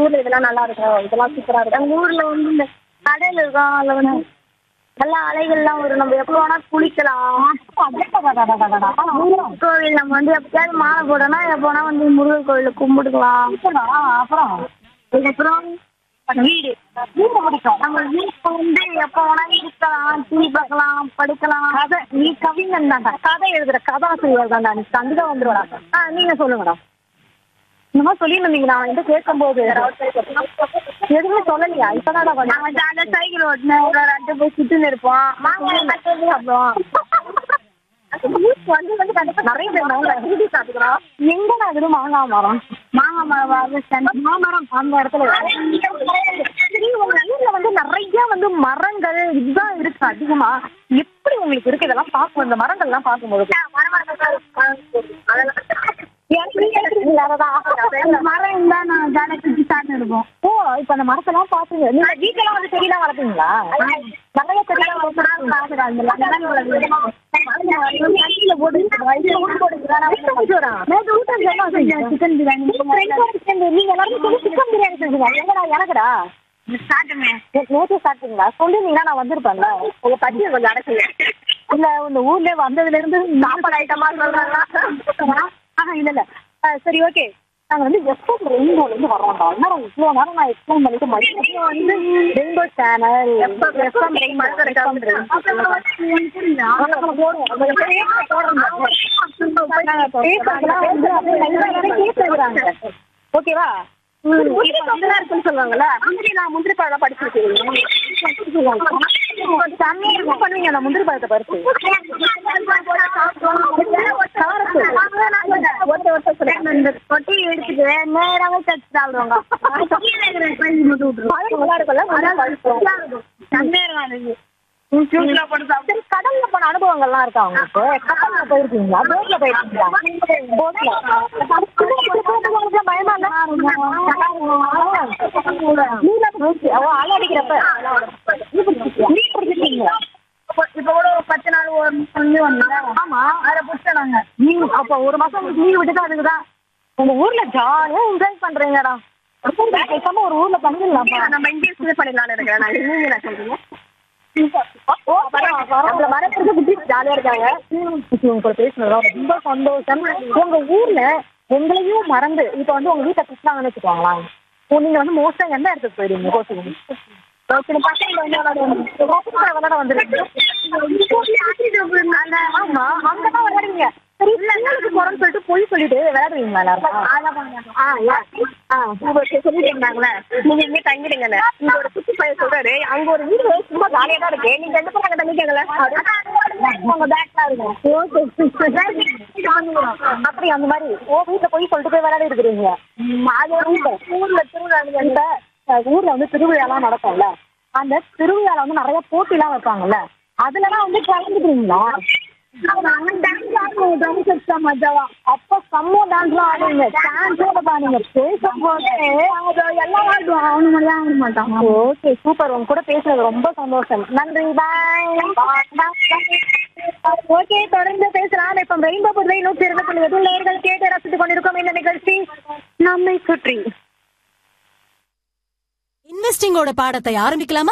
ஊர்ல இதெல்லாம் நல்லா இருக்கும் இதெல்லாம் சூப்பரா இருக்கும் எங்க ஊர்ல வந்து இந்த கடல் இருக்கும் அதுல வந்து நல்லா அலைகள்லாம் வரும் நம்ம எப்போ வேணா குளிக்கலாம் முருகன் கோவில் நம்ம வந்து எப்பயாவது மாலை போடனா எப்போ வேணா வந்து முருகன் கோவில கும்பிட்டுக்கலாம் அப்புறம் அதுக்கப்புறம் வீடு வீடு பிடிக்கும் நம்ம வீட்டுல வந்து எப்போ வேணா இருக்கலாம் டிவி பார்க்கலாம் படிக்கலாம் கதை நீ கவிஞன் தான்டா கதை எழுதுற கதாசிரியர் தான்டா நீ கண்டிப்பா வந்துருவடா ஆ நீங்க சொல்லுங்கடா இந்த மாதிரி சொல்லியிருந்தீங்க நான் என்கிட்ட கேட்கும்போது எதுவுமே சொல்லலையா இப்பதான்டா கொஞ்சம் நாங்க ஜாலியா சைக்கிள் ஓட்டினேன் ஒரு ரெண்டு போய் சுட்டுன்னு இருப்போம் மாங்காய் கட்டி சாப்பிடுவோம் வந்து வந்து கண்டிப்பா நிறைய பேர் நாங்க வீடு சாப்பிடுறோம் எங்கடா இது மாங்காய் மரம் மாங்காய் மரம் வாங்க மாமரம் அந்த இடத்துல சரி உங்க ஊர்ல வந்து நிறைய வந்து மரங்கள் இதுதான் இருக்கு அதிகமா எப்படி உங்களுக்கு இருக்கு இதெல்லாம் பார்க்கும் இந்த மரங்கள் எல்லாம் பார்க்கும்போது எனக்கு நீங்க எடுத்துருக்கீங்களா அததான்? மரம் இருந்தா நான் ஜாலியா சுத்தி சாப்பிட்டு இருப்போம் ஓ இப்ப அந்த மரத்தெல்லாம் பாத்துங்க நீங்க வீட்டுல வந்து செடியெல்லாம் வளர்ப்பீங்களா நிறைய செடியெல்லாம் வளர்ப்பீங்களா? நேத்து ஊட்டம் சொன்னா செஞ்சேன். சிக்கன் பிரியாணி ஃப்ரெண்ட்ஸோட சேர்ந்து நீங்க எல்லாரும் சேர்ந்து சிக்கன் பிரியாணி செஞ்சீங்க எங்கடா எனக்குடா சாப்பிட்டுமே நே- நேத்து சாப்பிட்டீங்களா சொல்லிருந்தீங்கன்னா நான் வந்திருப்பேன்ல உங்க பட்டியை கொஞ்சம் அடைச்சிங்க இல்ல இந்த ஊர்ல வந்ததுல இருந்து சாப்பாடு ஐட்டமா சொல்றாங்களா ஆஹா இல்ல இல்ல ஆ, சரி ஓகே நாங்க வந்து எஃப்எம் ரெயின்போல இருந்து வரோம்டா என்ன இவ்வளவு நேரம் நான் எக்ஸ்பிளைன் பண்ணிட்டு மறுபடியும் வந்து ரெயின்போ சேனல் எஃப்எம் ஓகேவா முந்திரி பழம் இருக்குன்னு சொல்லுவாங்கல்ல முந்திரி நான் முந்திரி பழம் படிச்சிருக்கேன் செம்மையா இருக்கும் பண்ணுவீங்க அந்த முந்திரி பழத்தை பறிச்சு இந்த கொட்டி எடுத்துட்டு நேராவே தச்சு சாப்பிடுவாங்க பழம் நல்லா இருக்கும்ல செம்மையா இருக்கும் அது சரி கடல்ல போன அனுபவங்கள்லாம் இருக்கா உங்களுக்கு கடல்ல போயிருக்கீங்களா போட்ல போயிருக்கீங்களா போட்ல பயமா இல்ல ஓ அலை அடிக்கிறப்ப நீர் பிடிச்சிருக்கீங்களா இப்ப கூட ஒரு பத்து நாள் ஒரு சொல்லி வந்தீங்க ஆமா அதை புடிச்சோம் நாங்க நீங்க அப்ப ஒரு மாசம் லீவ் விட்டுட்டு அதுக்குதான் உங்க ஊர்ல ஜாலியா என்ஜாய் பண்றீங்கடா பேசாம ஒரு ஊர்ல பண்ணிடலாமா நம்ம இங்கே ஸ்டே பண்ணிடலாம்னு இருக்கிறேன் நான் நீங்க என்ன சொல்றீங்க நம்மள வரப்புறது குட்டி ஜாலியா இருக்காங்க இப்போ உங்க கூட பேசுனதுல ரொம்ப சந்தோஷம் உங்க ஊர்ல உங்களையும் மறந்து இப்ப வந்து உங்க வீட்டை திட்டாங்கன்னு வச்சுக்கோங்களேன் இப்போ நீங்க வந்து மோஸ்டா எந்த இடத்துக்கு போயிடுவீங்க கோச்சிங்க பசங்க வந்து விளையாட பசங்க விளையாட வந்துருக்கீங்க ஆமா அங்கதான் விளையாடுவீங்க சரி பிள்ளைங்களுக்கு போறோம்னு சொல்லிட்டு போய் சொல்லிட்டு விளையாடுவீங்களா எல்லாரும் ஆ ஏன்? ஆ உங்களுக்கு சொல்லிட்டு இருந்தாங்களே நீங்க இங்கே தங்கிடுங்கன்னு இங்க ஒரு குட்டி பையன் சொல்றாரு அங்க ஒரு வீடு சும்மா காலியா தான் இருக்கு நீங்க எந்த பக்கம் தங்கிக்கங்களே உங்க பேக்லாம் இருக்கும் அப்படி அந்த மாதிரி ஓ வீட்டுல போய் சொல்லிட்டு போய் விளையாடி இருக்கிறீங்க அது ஒரு வீட்டு ஊர்ல திருவிழா இப்ப அஹ், ஊர்ல வந்து திருவிழாலாம் நடக்கும்ல அந்த திருவிழால வந்து நிறைய போட்டிலாம் வைப்பாங்கல்ல அதுலலாம் வந்து கலந்துக்கிறீங்களா அப்ப செம்ம டான்ஸ்லாம் ஆடுவீங்க டான்ஸோட பாருங்க பேசும்போது எல்லாம் ஆடுவோம் அவனு மட்டும் ஆட மாட்டான் ஓகே சூப்பர் உங்க கூட பேசுனது ரொம்ப சந்தோஷம் நன்றி பாய் ஓகே தொடர்ந்து பேசலாம் இப்ப ரெயின்போ புதுவை நூற்றி இருபத்தி ஒன்று எதில் நேர்கள் கேட்டு ரசித்துக் கொண்டிருக்கும் இந்த நிகழ்ச்சி நம்மை சுற்றி இன்வெஸ்டிங்கோட பாடத்தை ஆரம்பிக்கலாமா